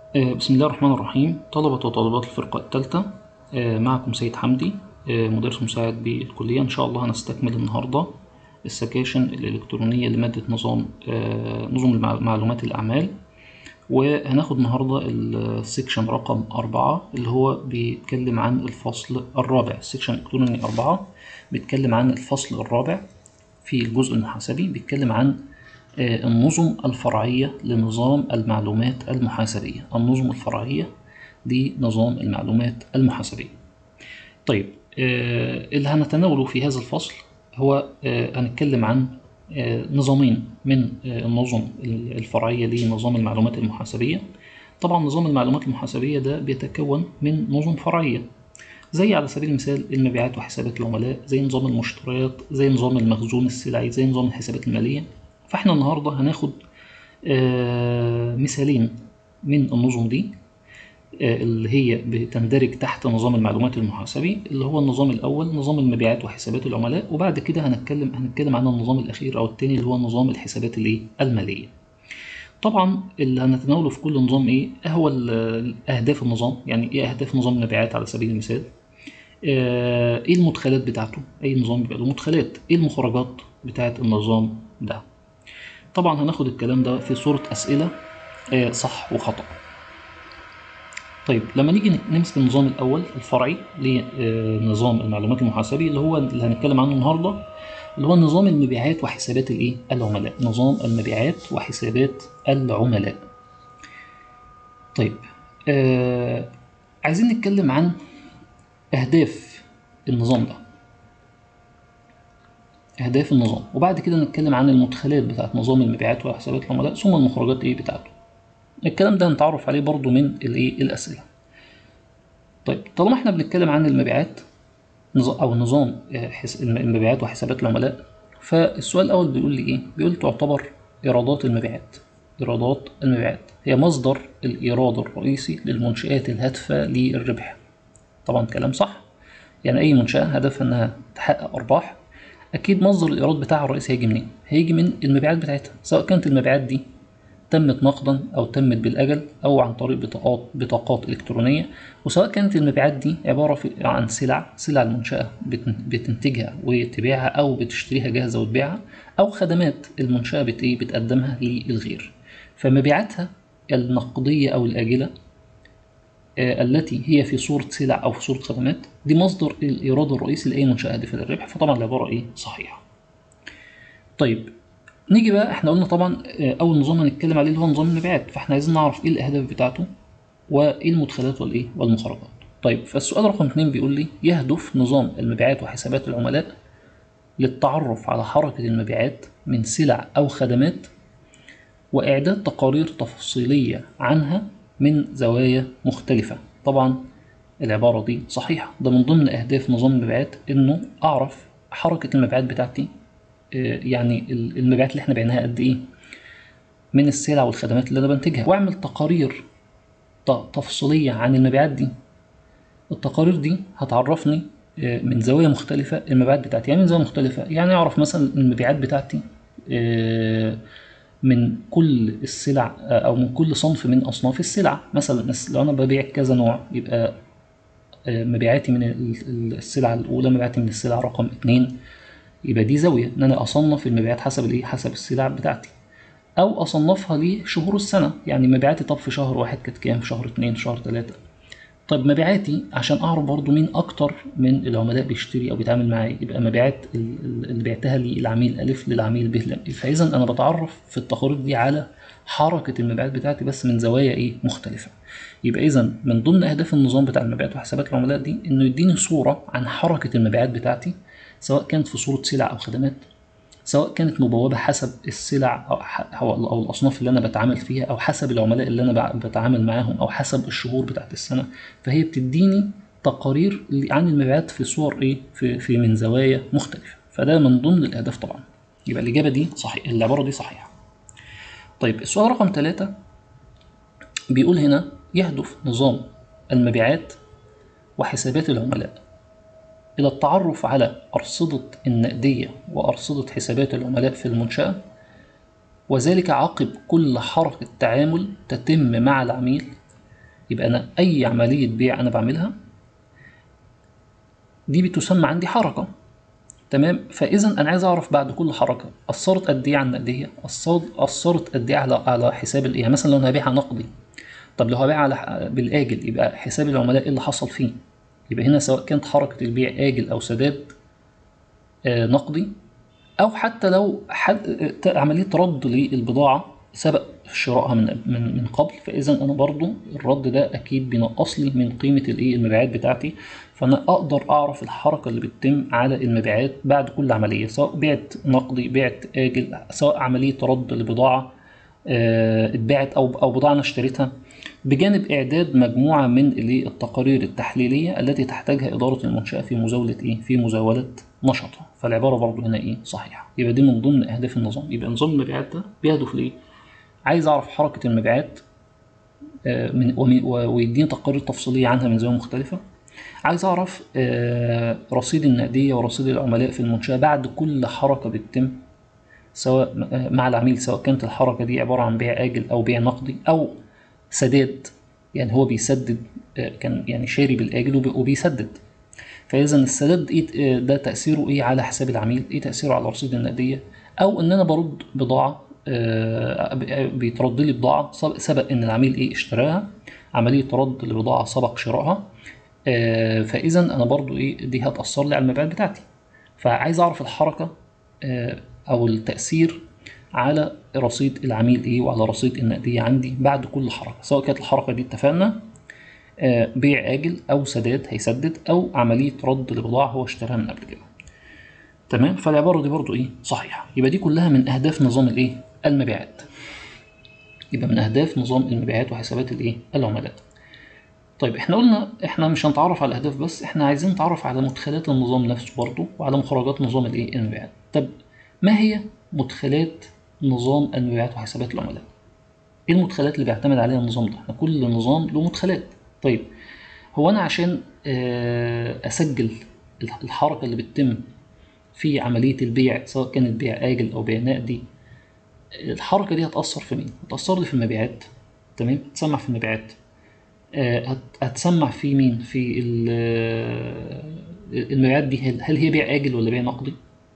آه، بسم الله الرحمن الرحيم طلبة وطالبات الفرقة الثالثة آه، معكم سيد حمدي آه، مدرس مساعد بالكلية إن شاء الله هنستكمل النهاردة السكاشن الإلكترونية لمادة نظام آه، نظم المع- معلومات الأعمال وهناخد النهاردة السكشن رقم أربعة اللي هو بيتكلم عن الفصل الرابع السكشن الإلكتروني أربعة بيتكلم عن الفصل الرابع في الجزء المحاسبي بيتكلم عن آه، النظم الفرعية لنظام المعلومات المحاسبية النظم الفرعية لنظام المعلومات المحاسبية طيب آه، اللي هنتناوله في هذا الفصل هو آه، هنتكلم عن آه، نظامين من آه، النظم الفرعية لنظام المعلومات المحاسبية طبعا نظام المعلومات المحاسبية ده بيتكون من نظم فرعية زي على سبيل المثال المبيعات وحسابات العملاء زي نظام المشتريات زي نظام المخزون السلعي زي نظام الحسابات المالية فاحنا النهاردة هناخد آه، مثالين من النظم دي آه، اللي هي بتندرج تحت نظام المعلومات المحاسبي اللي هو النظام الأول نظام المبيعات وحسابات العملاء وبعد كده هنتكلم هنتكلم عن النظام الأخير أو التاني اللي هو نظام الحسابات الإيه؟ المالية. طبعا اللي هنتناوله في كل نظام إيه؟ إيه هو ال- أهداف النظام؟ يعني إيه أهداف نظام المبيعات على سبيل المثال؟ آه، إيه المدخلات بتاعته؟ أي نظام بيبقى له مدخلات؟ إيه المخرجات بتاعت النظام ده؟ طبعا هناخد الكلام ده في صورة أسئلة آه، صح وخطأ. طيب لما نيجي نمسك النظام الأول الفرعي لنظام المعلومات المحاسبي اللي هو اللي هنتكلم عنه النهاردة اللي هو نظام المبيعات وحسابات الإيه؟ العملاء نظام المبيعات وحسابات العملاء طيب آه عايزين نتكلم عن أهداف النظام ده أهداف النظام وبعد كده نتكلم عن المدخلات بتاعت نظام المبيعات وحسابات العملاء ثم المخرجات إيه بتاعته الكلام ده هنتعرف عليه برضو من الايه الاسئله طيب طالما احنا بنتكلم عن المبيعات نظ- او نظام آه، حس- الم- المبيعات وحسابات العملاء فالسؤال الاول بيقول لي ايه بيقول تعتبر ايرادات المبيعات ايرادات المبيعات هي مصدر الايراد الرئيسي للمنشآت الهادفه للربح طبعا كلام صح يعني اي منشاه هدفها انها تحقق ارباح اكيد مصدر الايراد بتاعها الرئيسي هيجي منين هيجي من المبيعات بتاعتها سواء كانت المبيعات دي تمت نقدا أو تمت بالأجل أو عن طريق بطاقات بطاقات إلكترونية وسواء كانت المبيعات دي عبارة في عن سلع سلع المنشأة بتن- بتنتجها وتبيعها أو بتشتريها جاهزة وتبيعها أو خدمات المنشأة بت إيه بتقدمها للغير فمبيعاتها النقدية أو الآجلة آه، التي هي في صورة سلع أو في صورة خدمات دي مصدر الإيراد الرئيسي لأي منشأة هادفة للربح فطبعا العبارة إيه صحيحة طيب نيجي بقى احنا قلنا طبعا آه، اول نظام هنتكلم عليه اللي هو نظام المبيعات فاحنا عايزين نعرف ايه الاهداف بتاعته وايه المدخلات والايه والمخرجات طيب فالسؤال رقم اتنين بيقول لي يهدف نظام المبيعات وحسابات العملاء للتعرف على حركة المبيعات من سلع أو خدمات وإعداد تقارير تفصيلية عنها من زوايا مختلفة طبعا العبارة دي صحيحة ده من ضمن أهداف نظام المبيعات إنه أعرف حركة المبيعات بتاعتي آه، يعني ال- المبيعات اللي احنا بعناها قد إيه من السلع والخدمات اللي أنا بنتجها وأعمل تقارير ت- تفصيلية عن المبيعات دي التقارير دي هتعرفني آه، من زوايا مختلفة المبيعات بتاعتي يعني من زوايا مختلفة يعني أعرف مثلا المبيعات بتاعتي آه، من كل السلع آه، أو من كل صنف من أصناف السلع مثلا لو أنا ببيع كذا نوع يبقى آه، مبيعاتي من ال- ال- السلعة الأولى مبيعاتي من السلعة رقم اتنين يبقى دي زاوية إن أنا أصنف المبيعات حسب الإيه حسب السلع بتاعتي أو أصنفها لشهور السنة يعني مبيعاتي طب في شهر واحد كانت كام في شهر اتنين في شهر تلاتة طيب مبيعاتي عشان أعرف برضو مين أكتر من العملاء بيشتري أو بيتعامل معايا يبقى مبيعات ال- ال- اللي بعتها للعميل ألف للعميل ب للعميل فإذا أنا بتعرف في التقارير دي على حركة المبيعات بتاعتي بس من زوايا إيه مختلفة يبقى إذا من ضمن أهداف النظام بتاع المبيعات وحسابات العملاء دي إنه يديني صورة عن حركة المبيعات بتاعتي سواء كانت في صورة سلع أو خدمات سواء كانت مبوبة حسب السلع أو, ح- أو أو الأصناف اللي أنا بتعامل فيها أو حسب العملاء اللي أنا بع- بتعامل معاهم أو حسب الشهور بتاعت السنة فهي بتديني تقارير عن المبيعات في صور إيه في, في من زوايا مختلفة فده من ضمن الأهداف طبعا يبقى الإجابة دي صحيح العبارة دي صحيحة طيب السؤال رقم ثلاثة بيقول هنا يهدف نظام المبيعات وحسابات العملاء إلى التعرف على أرصدة النقدية وأرصدة حسابات العملاء في المنشأة وذلك عقب كل حركة تعامل تتم مع العميل يبقى انا اي عمليه بيع انا بعملها دي بتسمى عندي حركه تمام فاذا انا عايز اعرف بعد كل حركه اثرت قد ايه على النقديه اثرت اثرت قد ايه على على حساب الايه يعني مثلا لو انا هبيعها نقدي طب لو هبيع على بالاجل يبقى حساب العملاء ايه اللي حصل فيه يبقى هنا سواء كانت حركه البيع اجل او سداد آه نقدي او حتى لو حد عمليه رد للبضاعه سبق شرائها من من من قبل فاذا انا برضو الرد ده اكيد بينقص لي من قيمه الايه المبيعات بتاعتي فانا اقدر اعرف الحركه اللي بتتم على المبيعات بعد كل عمليه سواء بعت نقدي بعت اجل سواء عمليه رد لبضاعه اتباعت او او بضاعه انا اشتريتها بجانب اعداد مجموعه من التقارير التحليليه التي تحتاجها اداره المنشاه في مزاوله ايه في مزاوله نشاطها فالعباره برضو هنا ايه صحيحه يبقى دي من ضمن اهداف النظام يبقى نظام المبيعات ده بيهدف لايه عايز اعرف حركه المبيعات من ويديني تقارير تفصيليه عنها من زاويه مختلفه عايز اعرف رصيد النقديه ورصيد العملاء في المنشاه بعد كل حركه بتتم سواء مع العميل سواء كانت الحركه دي عباره عن بيع اجل او بيع نقدي او سداد يعني هو بيسدد كان يعني شاري بالاجل وبيسدد فاذا السداد ايه ده تاثيره ايه على حساب العميل ايه تاثيره على رصيد النقديه او ان انا برد بضاعه بيترد لي بضاعه سبق ان العميل ايه اشتراها عمليه رد لبضاعه سبق شرائها فاذا انا برضو ايه دي هتاثر لي على المبيعات بتاعتي فعايز اعرف الحركه او التاثير على رصيد العميل ايه وعلى رصيد النقديه عندي بعد كل حركه سواء كانت الحركه دي اتفقنا بيع اجل او سداد هيسدد او عمليه رد لبضاعه هو اشتراها من قبل كده تمام فالعباره دي برضو ايه صحيحه يبقى دي كلها من اهداف نظام الايه المبيعات يبقى من اهداف نظام المبيعات وحسابات الايه العملاء طيب احنا قلنا احنا مش هنتعرف على الاهداف بس احنا عايزين نتعرف على مدخلات النظام نفسه برضه وعلى مخرجات نظام الايه المبيعات طب ما هي مدخلات نظام المبيعات وحسابات العملاء ايه المدخلات اللي بيعتمد عليها النظام ده احنا كل نظام له مدخلات طيب هو انا عشان اسجل الحركه اللي بتتم في عمليه البيع سواء كانت بيع اجل او بيع نقدي الحركه دي هتاثر في مين هتاثر لي في المبيعات تمام هتسمع في المبيعات هتسمع في مين في المبيعات دي هل هي بيع اجل ولا بيع نقدي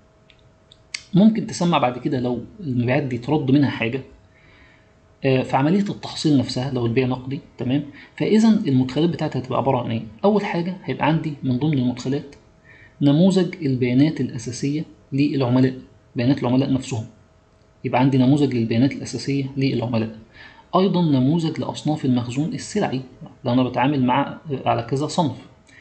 ممكن تسمع بعد كده لو المبيعات دي ترد منها حاجه في عمليه التحصيل نفسها لو البيع نقدي تمام فاذا المدخلات بتاعتها هتبقى عباره عن ايه اول حاجه هيبقى عندي من ضمن المدخلات نموذج البيانات الاساسيه للعملاء بيانات العملاء نفسهم يبقى عندي نموذج للبيانات الاساسيه للعملاء ايضا نموذج لاصناف المخزون السلعي لو انا بتعامل مع على كذا صنف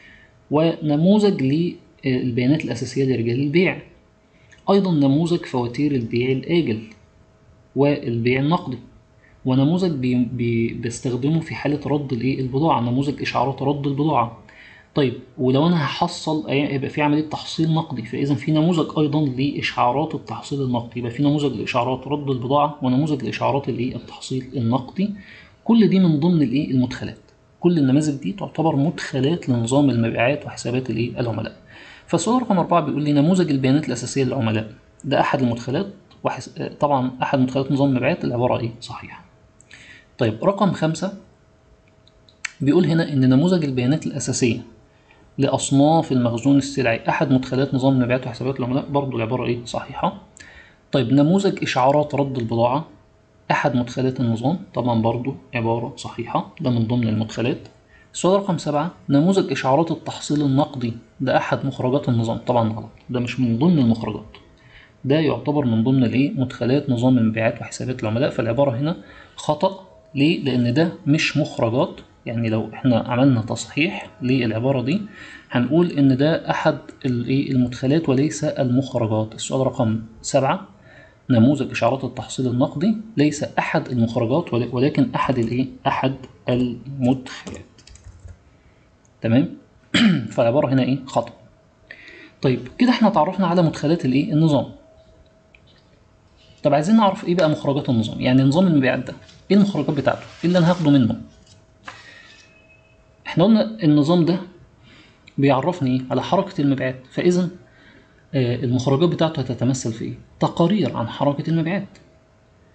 ونموذج للبيانات الاساسيه لرجال البيع ايضا نموذج فواتير البيع الاجل والبيع النقدي ونموذج بي بي بستخدمه في حاله رد الايه البضاعه نموذج اشعارات رد البضاعه طيب ولو انا هحصل يبقى في عمليه تحصيل نقدي فاذا في نموذج ايضا لاشعارات التحصيل النقدي يبقى في نموذج لاشعارات رد البضاعه ونموذج لاشعارات الايه التحصيل النقدي كل دي من ضمن الايه المدخلات كل النماذج دي تعتبر مدخلات لنظام المبيعات وحسابات الايه العملاء فالسؤال رقم أربعة بيقول لي نموذج البيانات الأساسية للعملاء ده أحد المدخلات وحس... طبعا أحد مدخلات نظام المبيعات العبارة إيه صحيحة طيب رقم خمسة بيقول هنا إن نموذج البيانات الأساسية لأصناف المخزون السلعي أحد مدخلات نظام المبيعات وحسابات العملاء برضو العبارة إيه صحيحة طيب نموذج إشعارات رد البضاعة أحد مدخلات النظام طبعا برضو عبارة صحيحة ده من ضمن المدخلات السؤال رقم سبعة نموذج إشعارات التحصيل النقدي ده أحد مخرجات النظام طبعا غلط ده مش من ضمن المخرجات ده يعتبر من ضمن الايه مدخلات نظام المبيعات وحسابات العملاء فالعبارة هنا خطأ ليه؟ لأن ده مش مخرجات يعني لو احنا عملنا تصحيح للعبارة دي هنقول إن ده أحد المدخلات وليس المخرجات السؤال رقم سبعة نموذج إشعارات التحصيل النقدي ليس أحد المخرجات ولكن أحد الإيه؟ أحد المدخلات تمام فالعبارة هنا إيه خطأ طيب كده احنا تعرفنا على مدخلات الإيه النظام طب عايزين نعرف إيه بقى مخرجات النظام يعني نظام المبيعات ده إيه المخرجات بتاعته إيه اللي أنا هاخده منه احنا قلنا النظام ده بيعرفني على حركة المبيعات فإذا المخرجات بتاعته هتتمثل في ايه؟ تقارير عن حركة المبيعات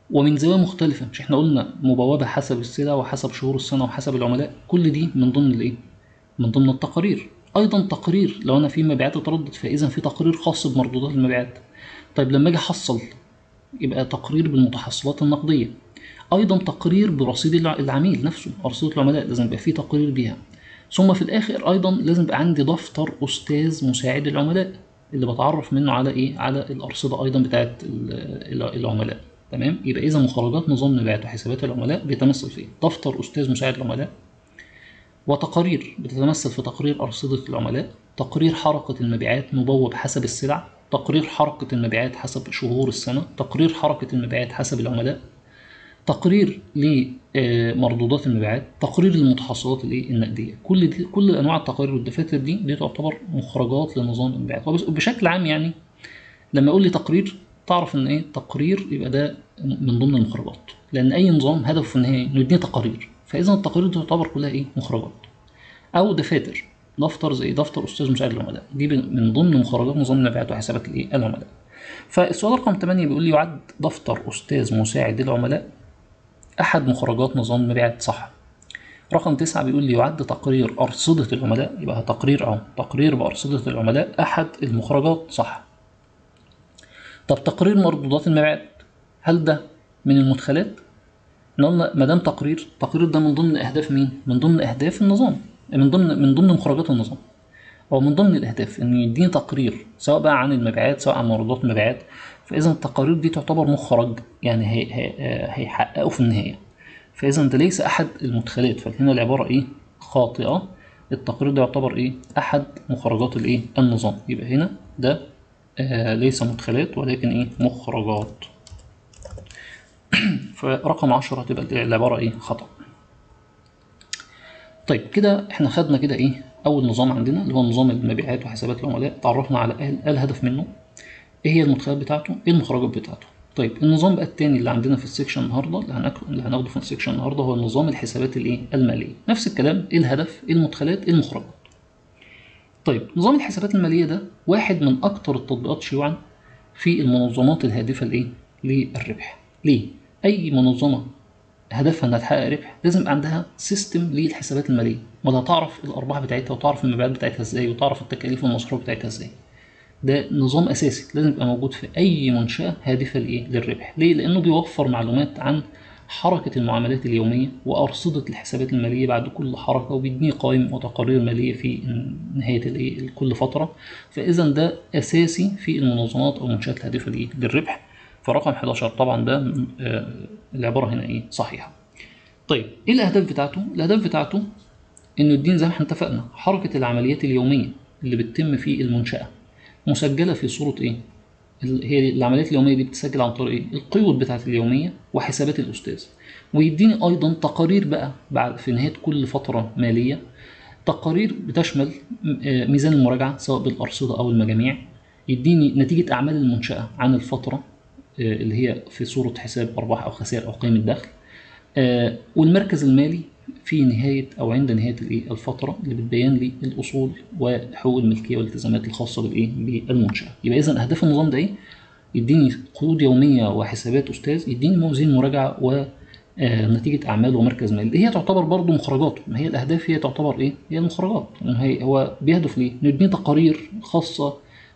ومن زوايا مختلفة مش احنا قلنا مبوبة حسب السلع وحسب شهور السنة وحسب العملاء كل دي من ضمن الايه من ضمن التقارير ايضا تقرير لو انا في مبيعات اتردد فاذا في تقرير خاص بمردودات المبيعات طيب لما اجي احصل يبقى تقرير بالمتحصلات النقدية ايضا تقرير برصيد الع- العميل نفسه ارصده العملاء لازم يبقى فيه تقرير بيها ثم في الاخر ايضا لازم يبقى عندي دفتر استاذ مساعد العملاء اللي بتعرف منه على ايه على الارصده ايضا بتاعت ال- ال- العملاء تمام يبقى اذا مخرجات نظام المبيعات وحسابات العملاء بيتمثل في إيه؟ دفتر استاذ مساعد العملاء وتقارير بتتمثل في تقرير أرصدة العملاء تقرير حركة المبيعات مبوب حسب السلع تقرير حركة المبيعات حسب شهور السنة تقرير حركة المبيعات حسب العملاء تقرير لمردودات المبيعات تقرير للمتحصلات الايه النقديه كل دي كل انواع التقارير والدفاتر دي دي تعتبر مخرجات لنظام المبيعات وبس- وبشكل عام يعني لما يقول لي تقرير تعرف ان ايه تقرير يبقى ده من ضمن المخرجات لان اي نظام هدفه في النهايه انه يديني تقارير فاذا التقارير دي تعتبر كلها ايه مخرجات او دفاتر دفتر زي دفتر استاذ مساعد العملاء دي من ضمن مخرجات نظام المبيعات وحسابات الايه العملاء فالسؤال رقم 8 بيقول لي يعد دفتر استاذ مساعد العملاء احد مخرجات نظام المبيعات صح رقم تسعة بيقول لي يعد تقرير أرصدة العملاء يبقى تقرير أهو تقرير بأرصدة العملاء أحد المخرجات صح طب تقرير مردودات المبيعات هل ده من المدخلات؟ إحنا قلنا ما دام تقرير تقرير ده من ضمن أهداف مين؟ من ضمن أهداف النظام من ضمن من ضمن مخرجات النظام أو من ضمن الأهداف إنه يديني تقرير سواء بقى عن المبيعات سواء عن مردودات المبيعات فإذا التقارير دي تعتبر مخرج يعني هي هي هيحققه في النهاية فإذا ده ليس أحد المدخلات فهنا العبارة إيه خاطئة التقرير ده يعتبر إيه أحد مخرجات الإيه النظام يبقى هنا ده آه ليس مدخلات ولكن إيه مخرجات فرقم عشرة تبقى العبارة إيه خطأ طيب كده احنا خدنا كده ايه اول نظام عندنا اللي هو نظام المبيعات وحسابات العملاء تعرفنا على ايه الهدف منه ايه هي المدخلات بتاعته ايه المخرجات بتاعته طيب النظام بقى التاني اللي عندنا في السكشن النهارده اللي, هناك... اللي هناخده في السكشن النهارده هو نظام الحسابات الايه الماليه نفس الكلام ايه الهدف ايه المدخلات ايه المخرجات طيب نظام الحسابات الماليه ده واحد من اكتر التطبيقات شيوعا في المنظمات الهادفه لايه للربح ليه اي منظمه هدفها انها تحقق ربح لازم يبقى عندها سيستم للحسابات الماليه ولا تعرف الارباح بتاعتها وتعرف المبيعات بتاعتها ازاي وتعرف التكاليف والمصروف بتاعتها ازاي ده نظام اساسي لازم يبقى موجود في اي منشاه هادفه لايه للربح ليه لانه بيوفر معلومات عن حركة المعاملات اليومية وأرصدة الحسابات المالية بعد كل حركة وبيديني قوائم وتقارير مالية في نهاية كل فترة فإذا ده أساسي في المنظمات أو المنشآت الهادفة للربح فرقم 11 طبعا ده العبارة هنا إيه صحيحة طيب إيه الأهداف بتاعته؟ الأهداف بتاعته إنه يدين زي ما احنا اتفقنا حركة العمليات اليومية اللي بتتم في المنشأة مسجلة في صورة إيه؟ هي العمليات اليومية دي بتسجل عن طريق إيه؟ القيود بتاعت اليومية وحسابات الأستاذ ويديني أيضا تقارير بقى بعد في نهاية كل فترة مالية تقارير بتشمل ميزان المراجعة سواء بالأرصدة أو المجاميع يديني نتيجة أعمال المنشأة عن الفترة اللي هي في صورة حساب أرباح أو خسائر أو قيمة دخل والمركز المالي في نهاية أو عند نهاية الإيه الفترة اللي بتبين لي الأصول وحقوق الملكية والالتزامات الخاصة بالإيه بالمنشأة يبقى إذا أهداف النظام ده إيه؟ يديني قيود يومية وحسابات أستاذ يديني موازين مراجعة ونتيجة أعمال ومركز مالي هي تعتبر برضه مخرجات ما هي الأهداف هي تعتبر إيه؟ هي المخرجات هي هو بيهدف ليه؟ إنه يديني تقارير خاصة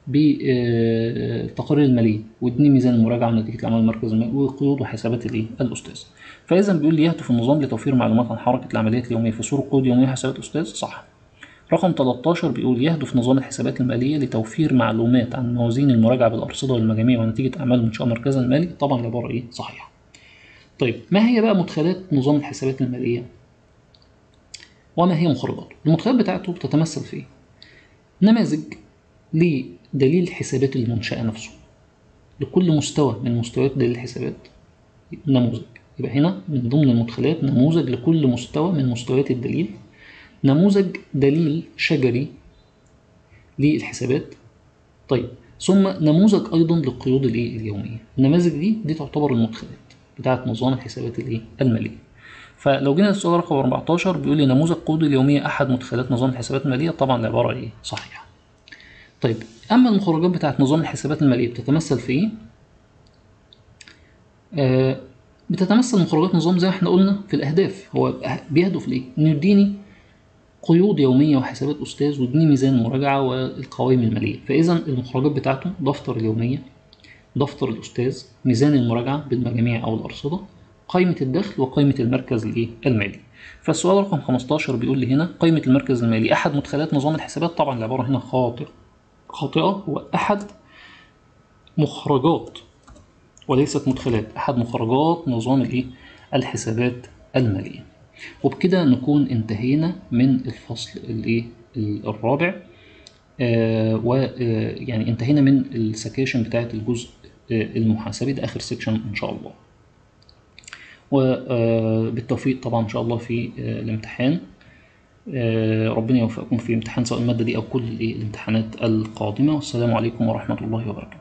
بالتقارير المالية ويديني ميزان المراجعة ونتيجة الأعمال المركز المالي وقيود وحسابات الإيه؟ الأستاذ فإذا بيقول لي يهدف النظام لتوفير معلومات عن حركة العمليات اليومية في صورة قيود يومية حسابات أستاذ صح رقم 13 بيقول يهدف نظام الحسابات المالية لتوفير معلومات عن موازين المراجعة بالأرصدة والمجاميع ونتيجة أعمال منشأة مركزها المالي طبعا العبارة إيه صحيحة طيب ما هي بقى مدخلات نظام الحسابات المالية وما هي مخرجاته المدخلات بتاعته بتتمثل في إيه؟ نماذج لدليل حسابات المنشأة نفسه لكل مستوى من مستويات دليل الحسابات نموذج يبقى هنا من ضمن المدخلات نموذج لكل مستوى من مستويات الدليل نموذج دليل شجري للحسابات طيب ثم نموذج ايضا للقيود الايه اليوميه النماذج دي دي تعتبر المدخلات بتاعه نظام الحسابات الايه الماليه فلو جينا للسؤال رقم 14 بيقول لي نموذج قيود اليوميه احد مدخلات نظام الحسابات الماليه طبعا العباره ايه صحيحه طيب اما المخرجات بتاعه نظام الحسابات الماليه بتتمثل في ايه آه بتتمثل مخرجات نظام زي ما احنا قلنا في الاهداف هو بيهدف لايه انه يديني قيود يوميه وحسابات استاذ ويديني ميزان المراجعه والقوائم الماليه فاذا المخرجات بتاعته دفتر اليوميه دفتر الاستاذ ميزان المراجعه بالمجاميع او الارصده قائمه الدخل وقائمه المركز الايه المالي فالسؤال رقم 15 بيقول لي هنا قائمه المركز المالي احد مدخلات نظام الحسابات طبعا العباره هنا خاطئه خاطئه هو احد مخرجات وليست مدخلات احد مخرجات نظام الايه الحسابات الماليه وبكده نكون انتهينا من الفصل الايه الرابع آه ويعني انتهينا من السكاشن بتاعت الجزء آه المحاسبي ده اخر سيكشن ان شاء الله وبالتوفيق طبعا ان شاء الله في آه الامتحان آه ربنا يوفقكم في امتحان سواء الماده دي او كل الامتحانات القادمه والسلام عليكم ورحمه الله وبركاته